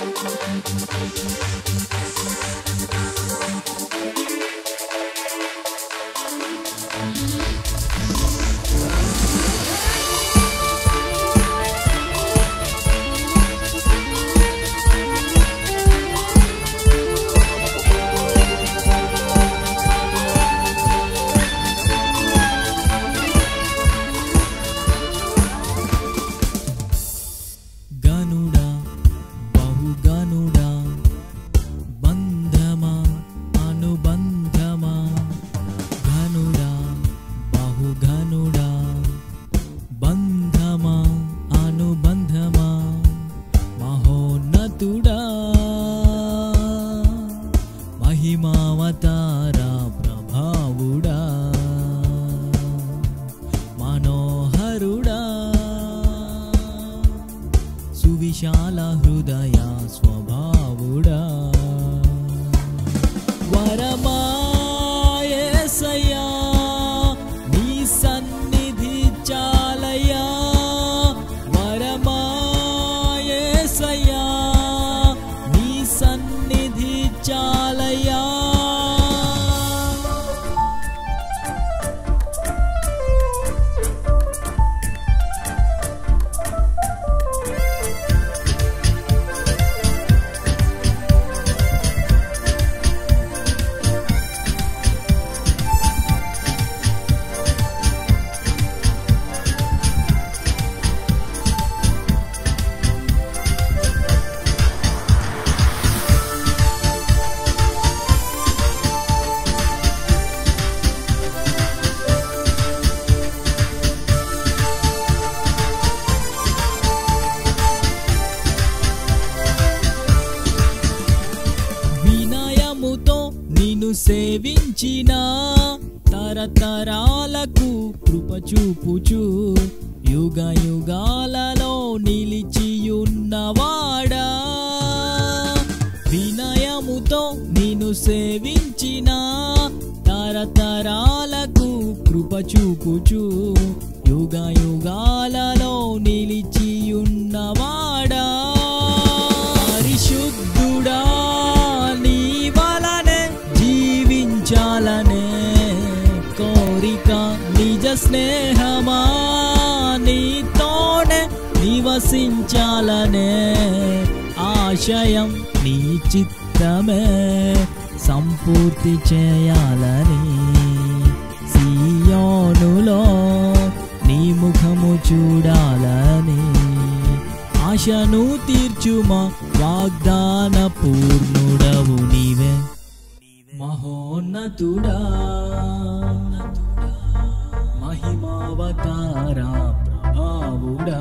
గనుడా బహుగనుడా బంధమా అనుబంధమా ఘనుడా బహుఘనుడా బంధమా అనుబంధమా మహోన్నతుడా మహిమావతారా ప్రభావుడా మనోహరుడా సువిశాల హృదయ స్వభావుడా వరమాయేసయ్యా నీ సన్నిధి చాలయ్యా వరమాయేసయ్యా నీ సన్నిధి చాలయ్యా వినయముతో నిన్ను సేవించిన తరతరాలకు కృప చూపుచు యుగ యుగాలలో నిలిచియున్నవాడా వినయముతో నిన్ను సేవించిన తరతరాలకు కృప చూపుచు యుగ యుగాలలో నిలిచియున్నవాడా పరిశుద్ధుడా నీ వలనే జీవించాలనే కోరిక నిజ స్నేహమా నీతోనే నివసించాలనే ఆశయం నీ చిత్తమే సంపూర్తి చేయాలని సియోనులో నీ ముఖము చూడాలని ఆశను తీర్చుమా వాగ్దాన పూర్ణుడవు నీవే మహోన్నతుడా మహిమావతారా ప్రభావుడా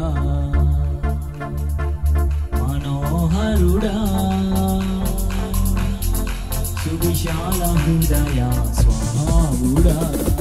మనోహరుడా సువిశాల హృదయ స్వభావుడా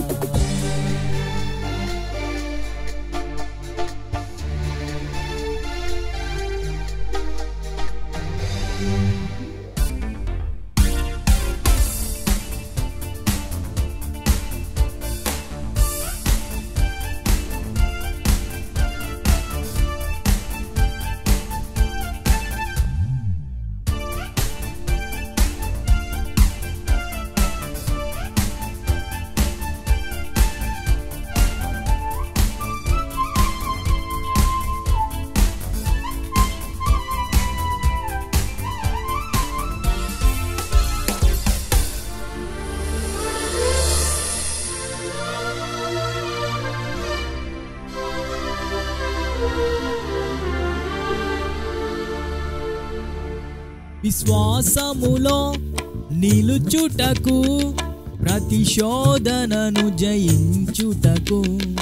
విశ్వాసములో నిలుచుటకు ప్రతిశోధనను జయించుటకు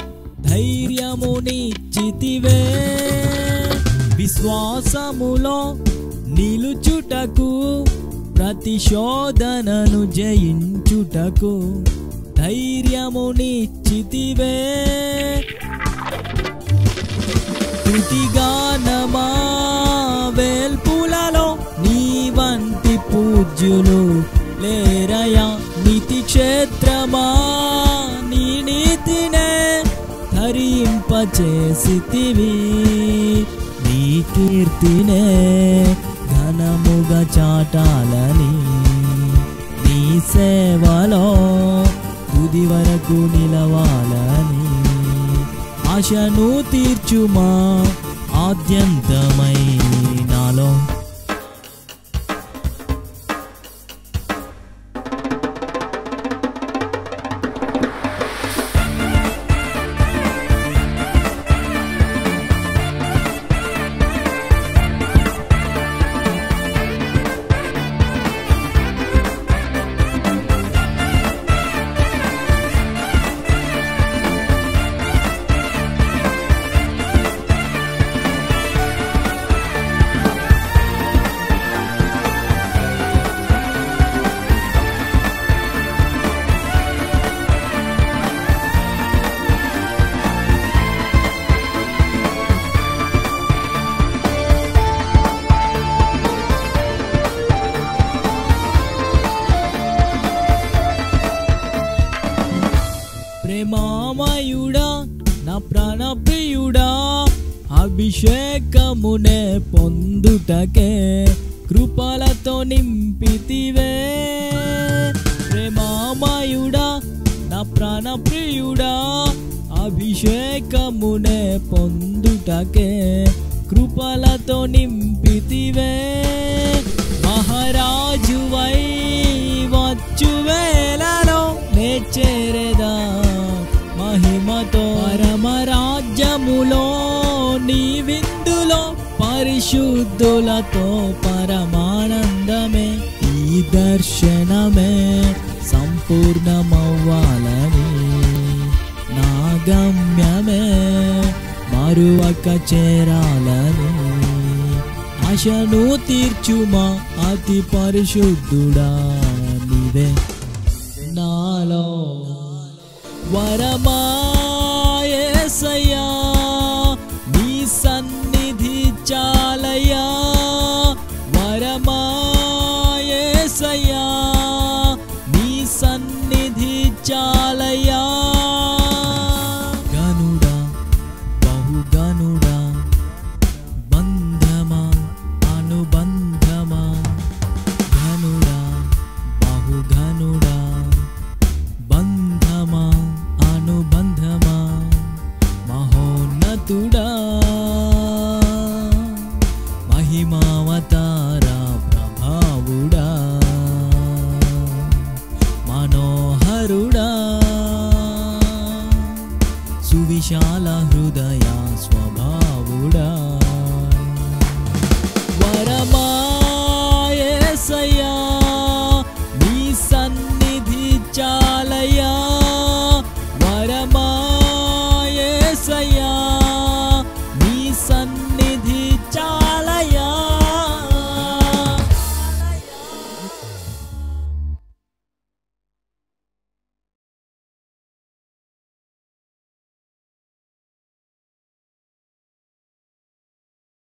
ధైర్యమునిచ్చితివే విశ్వాసములో నిలుచుటకు ప్రతిశోధనను జయించుటకు ధైర్యమునిచ్చితివే కృతిగానమా వేల్పులలో నీ వంటి పూజ్యులు లేరయా నీతి క్షేత్రమా నీ నీతినే ధరింపచేసితివి నీ కీర్తినే ఘనముగా చాటాలని నీ సేవలో తుది వరకు నిలవాలని ఆశను తీర్చుమా ఆద్యంతమై నాలో ప్రేమామయుడా నా ప్రాణప్రియుడా అభిషేకమునే పొందుటకే కృపలతో నింపితివే ప్రేమామయుడా నా ప్రాణప్రియుడా అభిషేకమునే పొందుటకే కృపలతో నింపితివే మహారాజువై వచ్చు వేళలో నే చేరేదా మహిమతో పరమరాజ్యములో నీ విందులో పరిశుద్ధులతో పరమానందమే ఈ దర్శనమే సంపూర్ణమవ్వాలని నా గమ్యమే మరువక చేరాలని ఆశను తీర్చుమా అతి పరిశుద్ధుడా నీవే నాలో వరమాయేసయ్యా నీ సన్నిధి చాలయ్యా వరమాయేసయ్యా నీ సన్నిధి చాలయ్యా గనుడా బహుగనుడా బంధమా అనుబంధమా ఘనుడా బహుఘనుడా బంధమా అనుబంధమా మహోన్నతుడా మహిమావతార ప్రభావుడా మనోహరుడా సువిశాల హృదయ స్వభావుడా వరమా